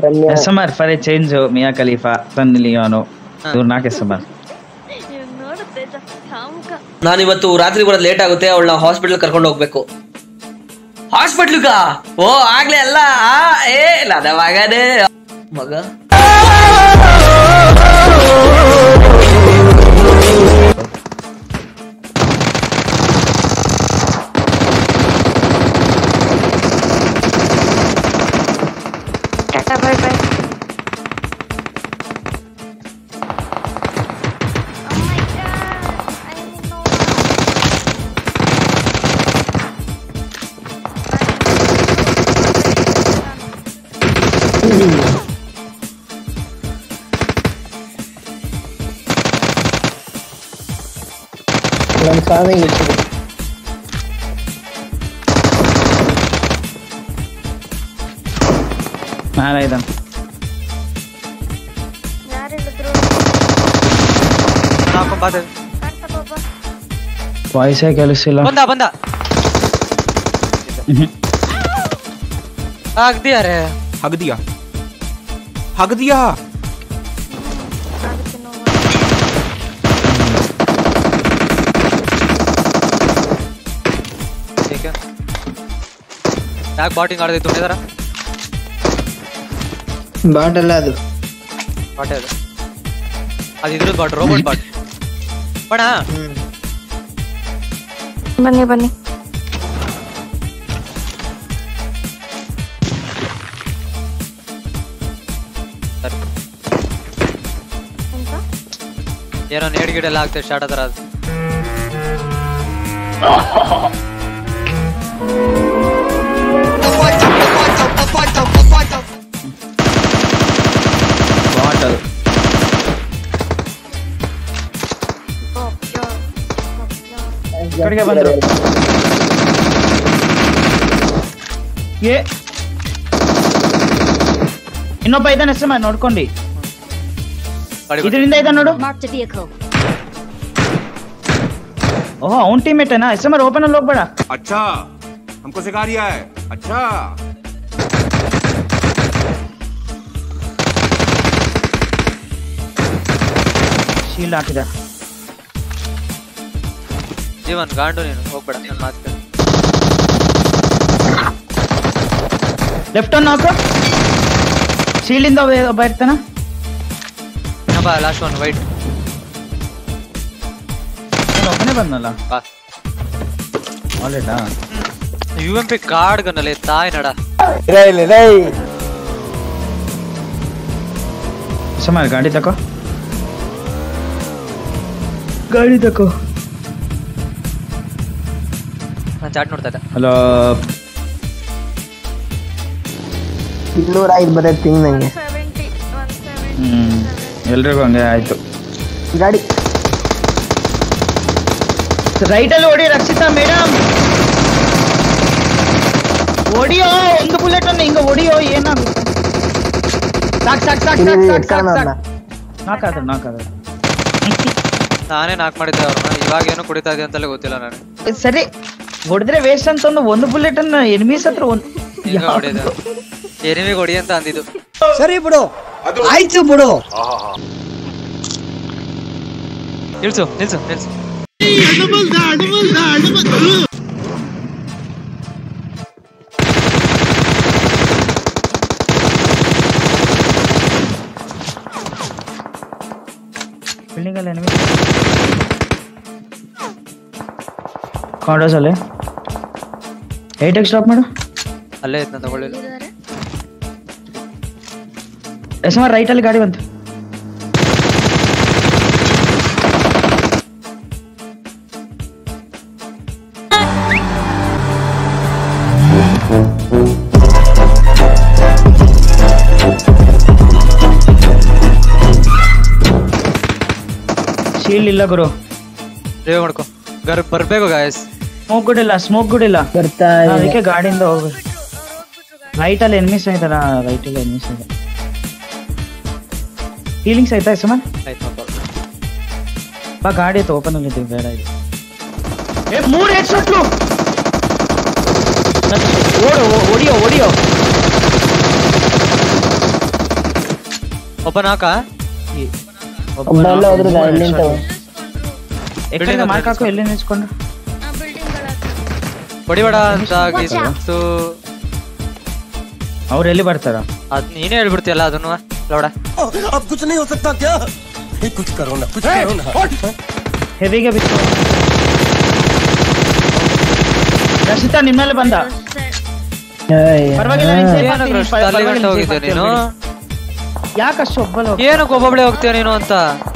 Ramya S M R for a change Mia Khalifa Sunny Leone ಇವ್ರು ನಾಲ್ಕು S M R ನೋಡು ತೇಜ ಕಾಮುಕ ನಾನಿವತ್ತು ರಾತ್ರಿ ಬರೋದು ಲೇಟ್ ಆಗುತ್ತೆ ಅವಳನ್ನ ಹಾಸ್ಪಿಟಲ್ ಕರ್ಕೊಂಡು ಹೋಗ್ಬೇಕು ಹಾಸ್ಪಿಟ್ಲ್ಗ ಓ ಆಗ್ಲೇ ಅಲ್ಲ ಆ, ಏ ನನ್ನ ಮಗನೇ ಮಗ ಟಾಟಾ ಬೈ ಬೈ ನಮ್ ಸ್ವಾಮಿ ಇತ್ತು ನಾಳೆ ಇದ್ದಾನೆ ಯಾರು ಹೇಳಿದ್ರು ಹಾಕೊಂಡ್ ಬಾದೆ ಕಾಣ್ತಾ ಬಾಬಾ ವಾಯ್ಸೇ ಕೆಲಸಿಲ್ಲ ಬಂದ ಬಂದ ಆಗ್ದಿಯಾರೆ हक दिया हक दिया ಆಗುತ್ತೆ ನೋವು ठीक है ಯಾಕೆ ಬಾಟಿಂಗ್ ಆಡದೆ ತುಂಬಿದಾರ ಬಾಟ್ ಅಲ್ಲ ಅದು ಬಾಟೆ ಅದು ಅದು ಇದ್ರ ಬಾಟ್ ರೋಬೋಟ್ ಬಾಟ್ ಬಣ ಹ್ಮ್ ಬನ್ನಿ ಬನ್ನಿ ಸರಿ ಎಂತ ಏನೋ ನೇಡ್ ಗಿಡ ಎಲ್ಲ ಆಗ್ತದೆ ಸ್ಟಾರ್ಟ್ ಅದರ ಅದು ಬಾಟಲ್ ಬಾಬ್ಯಾ ಬಾಬ್ಯಾ ಕಡೆಗೆ ಬಂದ್ರು ಏ ಇನ್ನೊಬ್ಬ ಇದ್ದಾನೆ ಎಸ್ ಎಂ ಆರ್ ನೋಡ್ಕೊಂಡಿ ಗಾಡಿ ಬಂತು. ಇದರಿಂದ ಇದ್ದಾನೆ ನೋಡು ಮಾರ್ಕ್ vehicle ಓಹ್ ಅವ್ನ್ ಟೀಮೇಟ್ ಏನಾ ಎಸ್ ಎಂ ಆರ್ ಓಪನ್ ಅಲ್ಲಿ ಹೋಗ್ಬೇಡ अच्छा हमको सिखा रिया है अच्छा ಶೀಲ್ಡ್ ಹಾಕಿದ ಜೀವನ್ ಗಾಂಡು ನೀನು ಹೋಗ್ಬೇಡ ನನ್ನ ಮಾತು ಕೇಳು. ಲೆಫ್ಟ್ ಅನ್ನು ಹಾಕು ಶೀಲ್ಡ್ ಇಂದ ಒಬ್ಬ- ಒಬ್ಬ ಇರ್ತಾನ ಇನ್ನೊಬ್ಬ ಲಾಸ್ಟ್ ಒನ್ ವೈಟ್ ಅವ್ನು ಒಬ್ಬನೇ ಬಂದಲ್ಲ ಬಾ ಆಲ್ರೆಡಾ ಯು ಎಂ ಪಿ ಕಾರ್ಡ್ ಗನ್ನಲೆ ತಾಯಿ ನಡ ರೈ ರೈ ಎಸ್ ಎಂ ಆರ್ ಗಾಡಿ ತಕೋ ಗಾಡಿ ತಕೋ ನಾನು ಚಾಟ್ ನೋಡ್ತಾ ಇದ್ದೆ ಹಲೋ ಇನ್ನೂರ ಐದು ಬರುತ್ತೆ ತಿಂಗ್ ನಂಗೆ ಸೆವೆಂಟಿ ಒನ್ ಹ್ಮ್ ಎಲ್ರಿಗೂ ಹಂಗೆ ಆಯ್ತು ಗಾಡಿ ರೈಟ್ ಅಲ್ಲಿ ಓಡಿ ರಕ್ಷಿತಾ ಮೇಡಮ್ ಓಡಿಯೋ ಒಂದು ಬುಲೆಟ್ ಅನ್ನು ಹಿಂಗ ಓಡಿಯೋ ಏನಾಗುತ್ತೆ ಸಾಕ್ ಸಾಕ್ ಸಾಕ್ ಸಾಕ್ ಸಾಕ್ ಸಾಕ್ ಸಾಕ್ ನಾಕಾದ್ರು ನಾಕಾದ್ರು ನಾನೇ ನಾಕ್ ಮಾಡಿದ್ದೆ ಅವ್ರನ್ನ ಇವಾಗ ಏನು ಕುಡಿತಾ ಇದೆ ಅಂತಲೇ ಗೊತ್ತಿಲ್ಲ ನನಗೆ ಸರಿ ಹೊಡೆದ್ರೆ ವೇಸ್ಟ್ ಅಂತಂದು ಒಂದು ಬುಲೆಟ್ ಅನ್ನ ಎನಿಮೀಸ್ ಹತ್ರ ಒಂದು ಈಗ ಹೊಡಿದೆ ಎನಿಮಿಗೆ ಹೊಡಿ ಅಂತ ಅಂದಿದ್ದು ಸರಿ ಬಿಡು ಆಯ್ತು ಬಿಡು ನಿಲ್ಸು ನಿಲ್ಸು ನಿಲ್ಸು ಬಿಲ್ಡಿಂಗ್ ಅಲ್ಲಿ ಎನಿಮಿ ಕಾಂಡೋಸ್ ಅಲ್ಲಿ ಏಟ್ ಸ್ಟಾಪ್ ಮಾಡು ಅಲ್ಲೇ ಇತ್ತು ನಾನು ತಗೊಳ್ಳಿಲ್ಲ ಎಸ್ ಎಮ್ ಆರ್ ರೈಟ್ ಅಲ್ಲಿ ಗಾಡಿ ಬಂತು ಶೀಲ್ಡ್ ಇಲ್ಲ ಗುರು ಸೇವ್ ಮಾಡ್ಕೊ ಗರ್ ಬರ್ಬೇಕು ಗಾಯಸ್ ಸ್ಮೋಕ್ ಗುಡ್ ಇಲ್ಲ ಸ್ಮೋಕ್ ಗುಡ್ ಇಲ್ಲ ಬರ್ತಾ ನಾವ್ ಅದಕ್ಕೆ ಗಾಡಿಯಿಂದ ಹೋಗ್ಬೇಕು ರೈಟ್ ಅಲ್ಲಿ ಎನಿಮಿಸ್ ಆಯ್ತಲ್ಲ ರೈಟ್ ಅಲ್ಲಿ ಎನಿಮಿಸ್ ಇದೆ ಹೀಲಿಂಗ್ಸ್ ಆಯ್ತಾ ಎಸ್ ಎಮ್ ಆರ್ ಆಯ್ತು no problem. ಬಾ ಗಾಡಿ ಐತೆ ಓಪನ್ ಅಲ್ಲಿ ಇದ್ದೀವಿ ಬೇಡ ಇದು ಏ ಮೂರು ಹೆಡ್ ಶಾಟ್ಲು ಓಡು ಓ- ಹೊಡಿಯೋ ಹೊಡಿಯೋ ಒಬ್ಬ ನಾಕ ಒಬ್ಬ ಎಲ್ಲ ಹೋದ್ರು ಎಲ್ಲಿ ನಿಂತವ ಯಾಕಂದ್ರೆ ಮಾರ್ಕ್ ಹಾಕು ಎಲ್ಲಿ ನಿಲ್ಸ್ಕೊಂಡು ಹೊಡಿಬೇಡ ಅಂತ ಆಗಿತ್ತು ಅವ್ರು ಎಲ್ಲಿ ಬರ್ತಾರ ಅದ್ ನೀನೇ ಹೇಳ್ಬಿಡ್ತೀಯಲ್ಲ ಅದನ್ನು ಲೌಡ ಹೆವಿಗೆ ಬಿತ್ತು ರಕ್ಷಿತಾ ನಿಮ್ಮಲ್ಲಿ ಬಂದ ಪರವಾಗಿಲ್ಲ ನೀನ್ safe ಏನಕ್ಕೆ ಆಗ್ತೀನಿ, ರಕ್ಷಿತಾ ಅಲ್ಲಿ ಪರವಾಗಿಲ್ಲ ಗಂಟ safe ಹೋಗಿದ್ದೆ ಆಗ್ತೀನಿ ನೀನು ಬಿಡಿ. ಯಾಕಷ್ಟು ಒಬ್ಬಳು ಏನಕ್ಕೆ ಒಬ್ಬೊಬ್ಳೆ ಹೋಗ್ತೀಯ ನೀನು ಅಂತ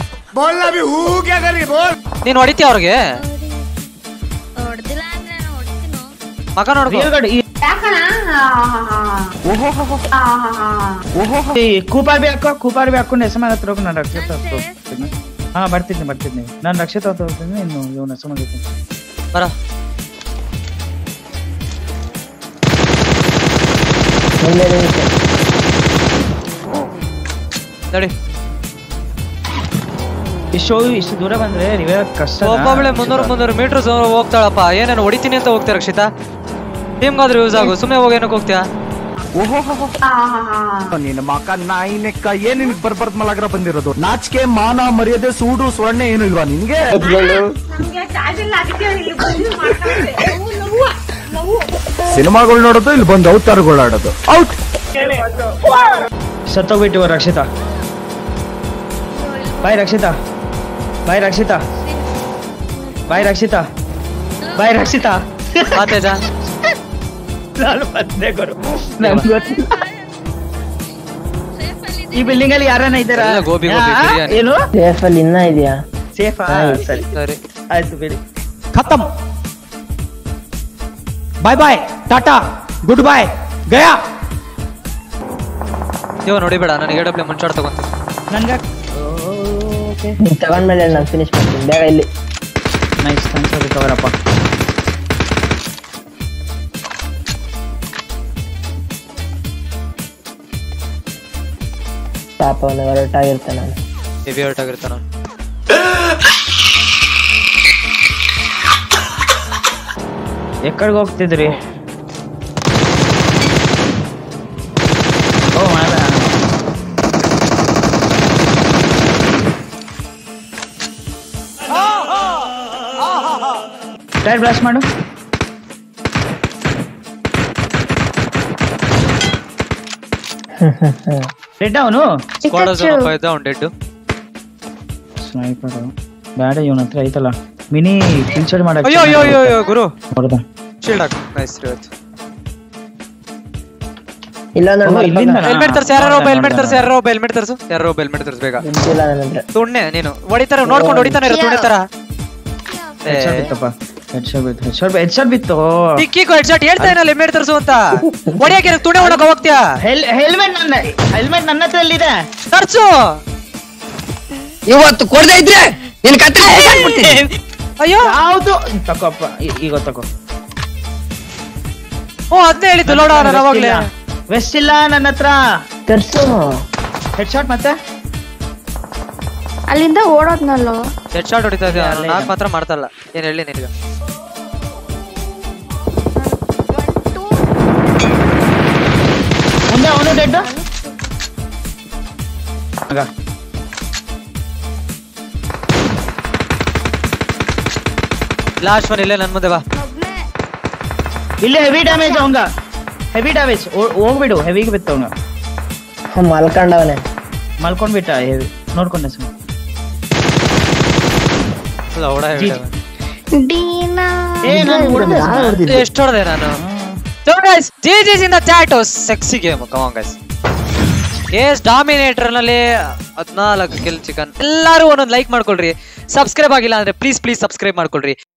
ನೀನ್ ಹೊಡಿತೀಯ ಅವ್ರಿಗೆ ಹೊಡ್ದಿಲ್ಲ ಅಂದ್ರೆ ನಾನು ಹೊಡಿತೀನೋ ಮಗ ನೋಡ್ಕೊ ರಿಯಲ್ ಗಾಡಿ ಈ ಕೂಪಾರ್ ಬಿ ಹಾಕೋ ಕೂಪಾರ್ ಬಿ ಹಾಕೊಂಡು ಹೆಸರು ಹತ್ರ ಹೋಗಿ ನಾನು ರಕ್ಷಿತ ಹತ್ರ ಹೋಗ್ತೀನಿ ಹಾ ಬರ್ತಿದ್ನಿ ಬರ್ತಿದ್ನಿ ನಾನು ರಕ್ಷಿತ ಹತ್ರ ಹೋಗ್ತೀನಿ ಇನ್ನು ಇವನ ಹೆಸರು ಹೋಗ್ತೀನಿ ಬರ ಮುಂದೆ ನಿಂತು. ನಡಿ ಇಷ್ಟು ಇಷ್ಟು ದೂರ ಬಂದ್ರೆ ರಿವೇ ಕಷ್ಟ ಒಬ್ಬೊಬ್ಳೆ ಮುನ್ನೂರು ಮುನ್ನೂರು ಮೀಟರ್ ಹೋಗ್ತಾಳಪ್ಪ ಏನೇನು ಹೊಡಿತೀನಿ ಅಂತ ಹೋಗ್ತೀಯ ರಕ್ಷಿತಾ ಟೀಮ್ಗಾದ್ರೂ ಯೂಸ್ ಆಗು ಸುಮ್ಮನೆ ಹೋಗಿ ಏನಕ್ಕೆ ಹೋಗ್ತೀಯಾ ನಿನ್ನ ಮಕ ನಾಯಿ ನೆಕ್ಕ ಏನ್ ನಿನ್ಗೆ ಬರ್ಬರ್ದ್ ಮಲಾಗ್ರ ಬಂದಿರೋದು ನಾಚಿಕೆ ಮಾನ ಮರ್ಯಾದೆ ಸೂಡು ಸ್ವರ್ಣ ಏನು ಇಲ್ವಾ ನಿನ್ಗೆ ಸಿನಿಮಾಗಳು ನೋಡೋದು ಇಲ್ಲಿ ಬಂದು ಅವತಾರಗಳು ಆಡೋದು ಔಟ್ ಸತ್ತೋಗ್ಬಿಟ್ಟು Rakshita bye Rakshita bye Rakshita bye Rakshita bye Rakshita ಬಾ ತೇಜ ನಾನು ಬಂದೆ ಗುರು ನನ್ಗ್ ಗೊತ್ತಿಲ್ಲ. ಈ ಬಿಲ್ಡಿಂಗ್ ಅಲ್ಲಿ ಯಾರನ್ನ ಇದ್ದಾರಾ ಎಲ್ಲ ಗೋಬಿ, ಗೋಬಿ, ಆ, ಬಿರಿಯಾನಿ. ಏನು ಸೇಫ್ ಅಲ್ಲಿ ಇನ್ನ ಇದೆಯಾ ಸೇಫಾ ಸರಿ ಸರಿ ಆಯ್ತು ಬಿಡಿ ಖತಮ್ ಬಾಯ್ ಬಾಯ್ ಟಾಟಾ ಗುಡ್ ಬಾಯ್ ಗಯಾ ಇವ ನೋಡಿಬೇಡ ನನಗೆ ಎಡಬ್ಲೆ ಮುಂಚಾಡ್ ತಗೊಂತ ನನ್ಗ ಓಕೆ ನೀನ್ ತಗೊಂಡ್ಮೇಲೆ ನಾನು ಫಿನಿಶ್ ಮಾಡ್ತೀನಿ ಬೇಗ ಇಲ್ಲಿ ನೈಸ್ ಥ್ಯಾಂಕ್ಸ್ ತಗೋರಪ್ಪ ಪಾಪ ಅವನು ಹೊರಟಾಗಿರ್ತಾನೆ ನಾನು ಹೆವಿ ಹರ್ಟ್ ಆಗಿರ್ತಾನ ಎಕ್ಕಡಿಗೆ ಹೋಗ್ತಿದ್ರಿ ಓ ಮಾಡ ಟೈರ್ ಬ್ರಷ್ ಮಾಡು ರೆಡ್ ಅವನು ಸ್ಕ್ವಾಡ್ ಒಬ್ಬ ಇದ್ದ ಅವ್ನು ಡೆಡ್ ಸ್ನೈಪರ್ ಬ್ಯಾಡ ಇವನ ಹತ್ರ ಐತಲ್ಲ ಮಿನಿ ಪಿಂಚರ್ ಮಾಡಕ್ ಅಯ್ಯೋ ಅಯ್ಯೋ ಅಯ್ಯೋ ಅಯ್ಯೋ ಗುರು ಹೊಡ್ದ ಶೀಲ್ಡ್ ಹಾಕು ನೈಸ್ ಇವತ್ತು ಇಲ್ಲ ಓ, ನೋಡಿ ಇಲ್ಲಿಂದ ಹೆಲ್ಮೆಟ್ ತರ್ಸಿ ಯಾರೋ ಒಬ್ಬ ಹೆಲ್ಮೆಟ್ ತರ್ಸಿ ಯಾರೋ ಒಬ್ಬ ಹೆಲ್ಮೆಟ್ ತರ್ಸು ಯಾರೋ ಒಬ್ಬ ಹೆಲ್ಮೆಟ್ ತರ್ಸು ಬೇಗ ಇಲ್ಲ ನನ್ನ ಹತ್ರ ತುಣ್ಣೆ ನೀನು ಹೊಡಿತಾರ ನೋಡ್ಕೊಂಡು ಹೊಡಿತಾನೆ ಇರೋ ತುಣ್ಣೆ ತರ ಹೆಡ್ಶಾಟ್ ಬಿತ್ತಪ್ಪ ಹೆಡ್ಶಾಟ್ ಬಿತ್ತು ಹೆಡ್ಶಾಟ್ ಹೆಡ್ಶಾಟ್ ಬಿತ್ತು ಟಿಕ್ಕಿಗೂ ಹೆಡ್ ಶಾಟ್ ಹೇಳ್ತಾ ಏನಲ್ಲ ಹೆಲ್ಮೆಟ್ ತರ್ಸು ಅಂತ ಹೊಡಿಯಕ್ಕೆ ತುಣೆ ಒಳಗ ಹೋಗ್ತೀಯಾ ಹೆಲ್ ಹೆಲ್ಮೆಟ್ ನನ್ನ ಹೆಲ್ಮೆಟ್ ನನ್ನ ಹತ್ರ ಎಲ್ಲಿದೆ ತರ್ಸು ಇವತ್ತು ಕೊಡದೇ ಇದ್ರೆ ನಿನ್ ಕತ್ತಿ ಅಯ್ಯೋ ಯಾವ್ದು ತಗೋಪ್ಪ ಈ- ಈಗ ತಗೋ ಓ ಅದನ್ನೇ ಹೇಳಿದ್ದು ನೋಡ ನಾನು ಅವಾಗ್ಲೇ ವೆಸ್ಟ್ ಇಲ್ಲ ನನ್ನ ಹತ್ರ ತರ್ಸು ಹೆಡ್ಶಾಟ್ ಮತ್ತೆ ಅಲ್ಲಿಂದ ಓಡೋದ್ನಲ್ಲೋ ಹೆಡ್ ಶಾಟ್ ಹೊಡಿತಾ ಇದ್ದೆ ಅಲ್ಲೇ ನಾಲ್ಕು ಮಾತ್ರ ಮಾಡ್ತಾ ಇಲ್ಲ ಏನ್ ಹೇಳಿ ನಿನಗೆ ಮುಂದೆ ಅವನು ಡೆಡ್ ಆಗ ಲಾಸ್ಟ್ ಒನ್ ಇಲ್ಲೇ ನನ್ ಮುಂದೆ ಬಾ ಒಬ್ನೇ ಇಲ್ಲಿ ಹೆವಿ ಡ್ಯಾಮೇಜ್ ಅವಂಗ ಹೆವಿ ಡ್ಯಾಮೇಜ್ ಹೋಗ್ಬಿಡು ಹೆವಿಗೆ ಬಿತ್ತು ಅವಂಗ ಮಲ್ಕೊಂಡವನೆ ಮಲ್ಕೊಂಡ್ಬಿಟ್ಟ ಹೆವಿ ನೋಡ್ಕೊಂಡೆ ಸುಮ್ಮನೆ ಅಲ್ಲ ಓಡ ಜಿ. ಡೀನಾ ಏ ನಾನು ಹೊಡ್ದೆ ಯಾರು ಸುಮ್ನೆ. ಹೊಡ್ದಿದ್ದು? ಎಷ್ಟು ಹೊಡೆದೆ ನಾನು So guys, GG's in the chat sexy game come on guys case dominator ನಲ್ಲಿ ಹದಿನಾಲ್ಕು ಕಿಲ್ ಚಿಕನ್ ಎಲ್ಲರೂ ಒಂದೊಂದು ಲೈಕ್ ಮಾಡ್ಕೊಳ್ರಿ ಸಬ್ಸ್ಕ್ರೈಬ್ ಆಗಿಲ್ಲ ಅಂದ್ರೆ ಪ್ಲೀಸ್ ಪ್ಲೀಸ್ ಸಬ್ಸ್ಕ್ರೈಬ್ ಮಾಡ್ಕೊಳ್ರಿ